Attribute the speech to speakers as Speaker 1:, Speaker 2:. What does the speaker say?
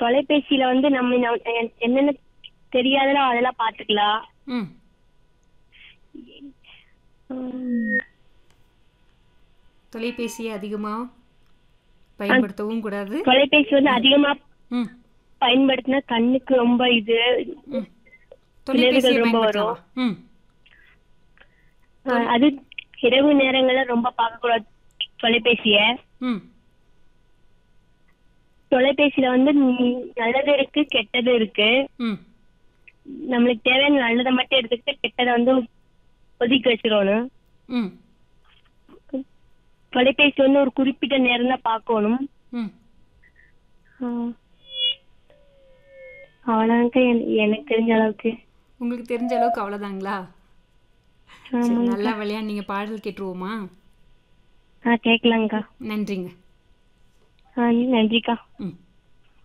Speaker 1: தொலைபேசியில வந்து நம்ம ந- எ- என்னென்ன தெரியாதோ அதெல்லாம் பாத்துக்கலாம்
Speaker 2: ம்
Speaker 1: உம்,
Speaker 2: தொலைபேசியை அதிகமாக பயன்படுத்தவும் கூடாது
Speaker 1: தொலைபேசி வந்து அதிகமா
Speaker 2: ம்
Speaker 1: பயன்படுத்தினா கண்ணுக்கு ரொம்ப இது
Speaker 2: ம் தொலைபேசியை
Speaker 1: ரொம்ப
Speaker 2: பயன்படுத்தலாம் ம்
Speaker 1: அஹ், அது இரவு நேரங்கள்ல ரொம்ப பார்க்க கூடாது தொலைபேசிய
Speaker 2: ம்
Speaker 1: தொலைபேசியில வந்து ம், நல்லது இருக்கு கெட்டது இருக்கு
Speaker 2: ம்
Speaker 1: நம்மளுக்கு தேவையான நல்லதை மட்டும் எடுத்துக்கிட்டு கெட்டதை வந்து ஒதுக்கி வச்சிடணும்
Speaker 2: ம்
Speaker 1: தொலைபேசி வந்து ஒரு குறிப்பிட்ட நேரம் தான் பார்க்கணும்
Speaker 2: ம்
Speaker 1: ஆஹ். அவ்வளவுதான்க்கா என- எனக்கு தெரிஞ்ச அளவுக்கு
Speaker 2: உங்களுக்கு தெரிஞ்ச அளவுக்கு அவ்வளோதாங்களா சரி நல்லா விளையாண்டு பாடல் கேட்டுருவோமா
Speaker 1: ஆ கேட்கலாங்க்கா
Speaker 2: நன்றிங்க
Speaker 1: ஆ நன்றிக்கா
Speaker 2: ம்